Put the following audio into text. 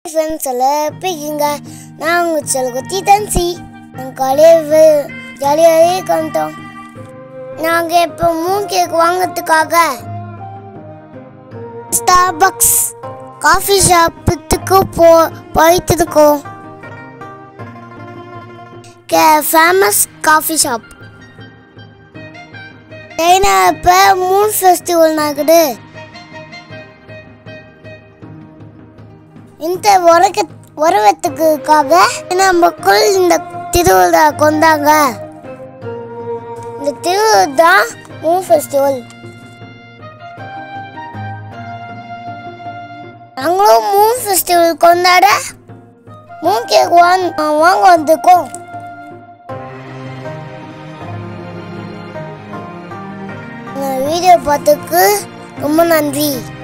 friends எல்லாம் எப்படி இருக்கீங்க நான் உங்கள் செல்குத்தி தன்சி நாங்கள் காலையே ஜாலியாகவே கண்டோம் நாங்கள் இப்போ மூன் கேக் வாங்கிறதுக்காக ஸ்டார்பக்ஸ் காஃபி ஷாப்புக்கு போ போயிட்டு இருக்கோம் கே ஃபேமஸ் காஃபி ஷாப் சைனா இப்போ மூன் ஃபெஸ்டிவல் நடக்குது இந்த உரக்க உறவத்துக்காக நமக்குள் இந்த திருவிழா கொண்டாங்க இந்த திருவிழா தான் மூன் ஃபெஸ்டிவல் நாங்களும் மூன் ஃபெஸ்டிவல் கொண்டாட மூன் கேக் வாங்க வாங்க வந்திருக்கோம் இந்த வீடியோ பார்த்ததுக்கு ரொம்ப நன்றி